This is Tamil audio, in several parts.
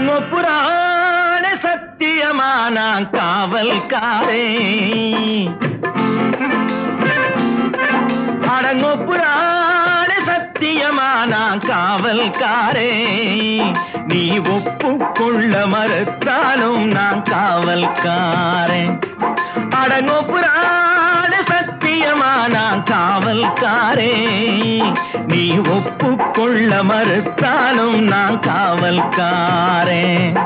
அடங்கொப்புறான சத்தியமான காவல்காரே அடங்கொப்புறான சத்தியமான காவல்காரே நீ ஒப்புக்கொள்ள மறுத்தாலும் நான் காவல்காரன் அடங்கொப்புறான சத்தியமான காவல்காரே நீ ஒப்புக்கொள்ள மறுத்தாலும் நான் காவல்காரன்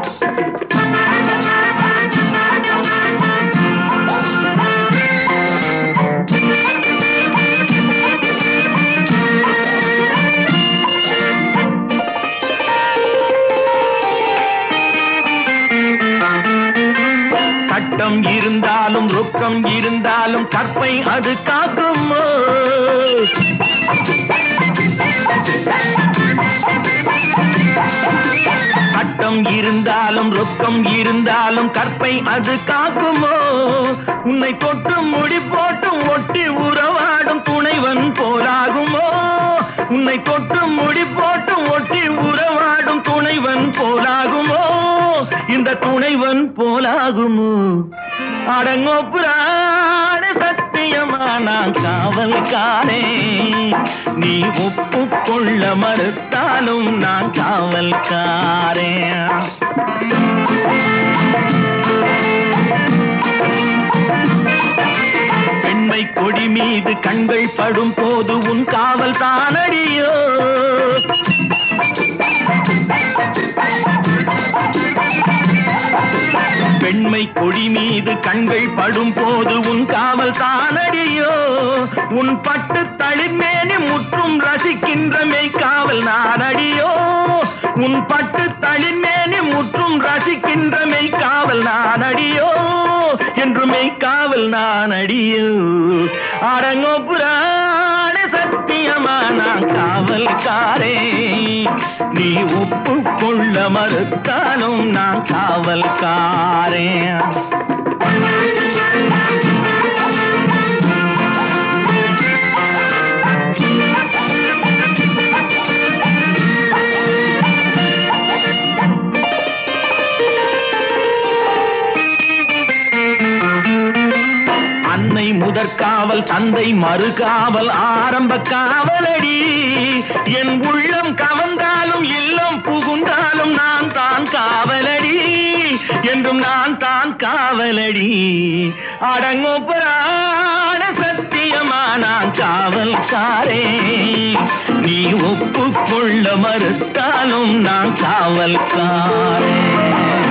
சட்டம் இருந்தாலும் ரொக்கம் இருந்தாலும் கற்பை அது காக்குமோ சட்டம் இருந்தாலும் ரொக்கம் இருந்தாலும் கற்பை அது காக்குமோ உன்னை தொட்டு முடி போட்டும் ஒட்டி உறவாடும் துணைவன் போலாகுமோ உன்னை தொட்டு முடி போட்டும் ஒட்டி உறவாடும் துணைவன் போலாகுமோ இந்த துணைவன் போலாகுமோ அடங்கோ புராண சத்தியமான காவல்காரே நீ ஒப்புக்கொள்ள மறுத்தாலும் நான் காவல்காரே பெண்மை கொடி மீது கண்கள் படும் போது உன் காவல் தானடியோ பெண்மை கொடி மீது கண்கள் படும் போது உன் காவல் தானடியோ உன் பட்டு தளிர்மேனி முற்றும் ரசிக்கின்ற மெய்க்காவல் நானடியோ உன் பட்டு தளிர்மேனி முற்றும் ரசிக்கின்ற மெய்க்காவல் நானடியோ என்று மெய்க்காவல் நானடியோ அடங்கோ புராண சத்தியமான காவல்காரே நீ ஒப்புக்கொள்ள மறுத்தாலும் நான் காவல்காரே அன்னை முதற்காவல் தந்தை மறுகாவல் ஆரம்ப காவலடி என் உள்ளம் கவர்ந்தாலும் இல்லம் புகுந்தாலும் நான் தான் காவலடி என்றும் நான் தான் காவலடி அடங்கோ புராண சத்தியமான காவல்காரே நீ ஒப்புக்கொள்ள மறுத்தாலும் நான் காவல்காரே